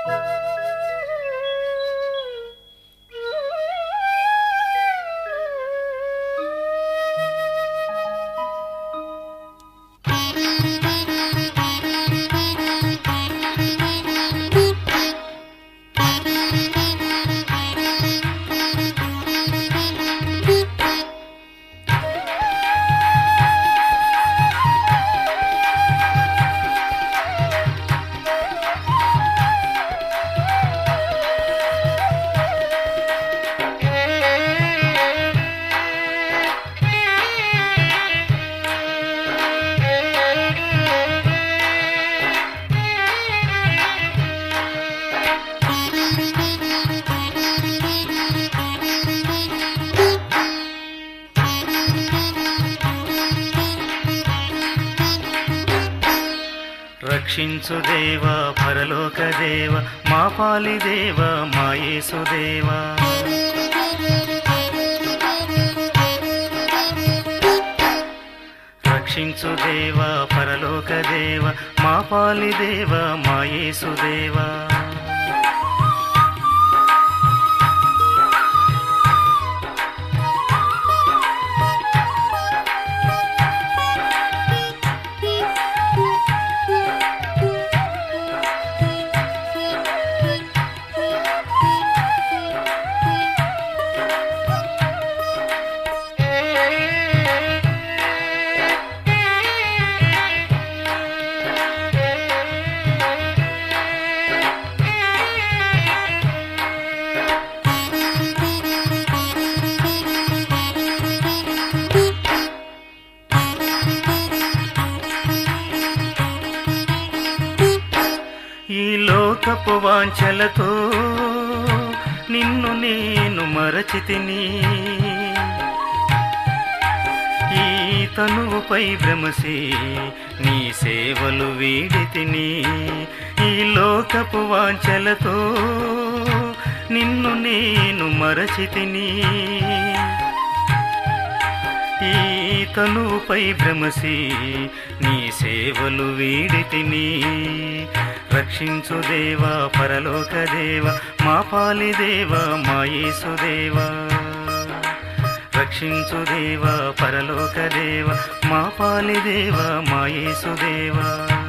రక్షించు దేవా పరలోక దేవ మా పాలి దేవ మా యేసు దేవా రక్షించు దేవా పరలోక దేవ మా పాలి దేవ మా యేసు దేవా ఈ లోకపు వాంఛలతో నిన్ను నేను మరచితిని ఈ తనువుపై భ్రమసి నీ సేవలు వీడితిని ఈ లోకపు వాంఛలతో నిన్ను నేను మరచితిని ఈ తనువుపై భ్రమసి నీ సేవలు వీడితిని రక్షించు దేవా పరలోక దేవ మా పాలి దేవ మా యేసు దేవా రక్షించు దేవా పరలోక దేవ మా పాలి దేవ మా యేసు దేవా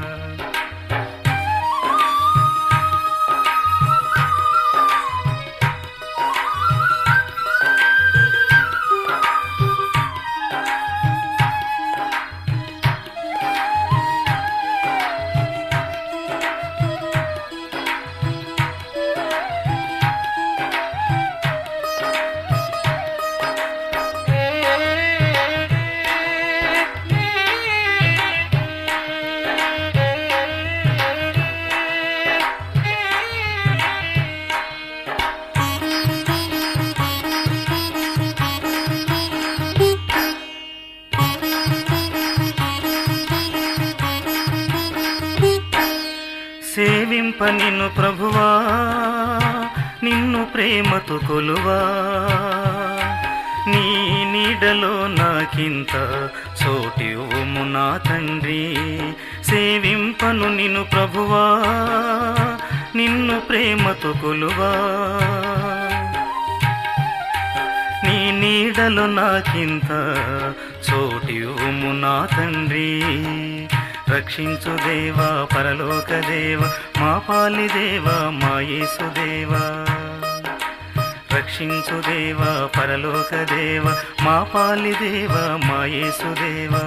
సేవింప నిన్ను ప్రభువా నిన్ను ప్రేమతో కొలువా నీ నీడలో నాకింత చోటివ్వుము నా తండ్రి సేవింపను నిన్ను ప్రభువా నిన్ను ప్రేమతో కొలువా నీ నీడలో నాకింత చోటివ్వుము నా తండ్రి రక్షించు దేవా పరలోక దేవ మా పాలి దేవా మా యేసు దేవా రక్షించు దేవా పరలోక దేవ మా పాలి దేవా మా యేసు దేవా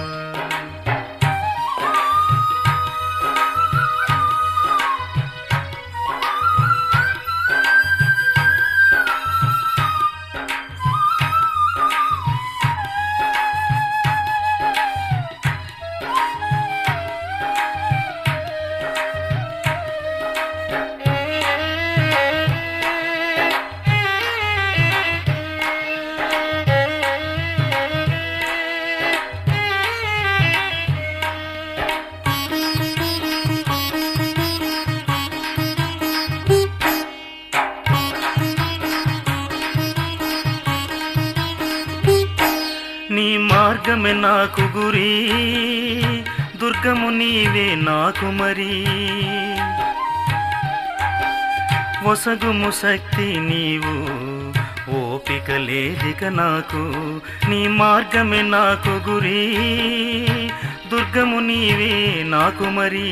నీ మార్గమే నాకు గురి దుర్గము నీవే నాకు మరి ఒసగుము శక్తి నీవు ఓపిక లేదిక నాకు నీ మార్గమే నాకు గురి దుర్గము నీవే నాకు మరి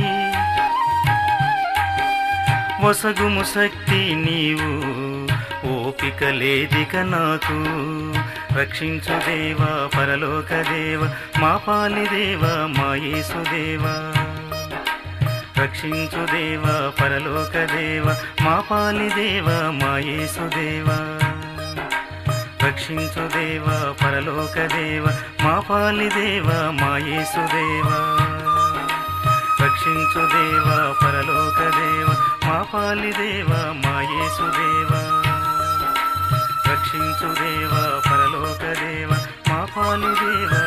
ఒసగుము శక్తి నీవు ఓపిక లేదిక నాకు రక్షించు దేవా పరలోక దేవ మా పాలి దేవ మా యేసు దేవా రక్షించు దేవా పరలోక దేవ మా పాలి దేవ మా యేసు దేవా రక్షించు దేవా పరలోక దేవ మా పాలి దేవ మా యేసు దేవా రక్షించు దేవా పరలోక దేవ మా పాలి దేవ మా యేసు దేవా రక్షించు దేవా పరలోక దేవ మా పాలి దేవ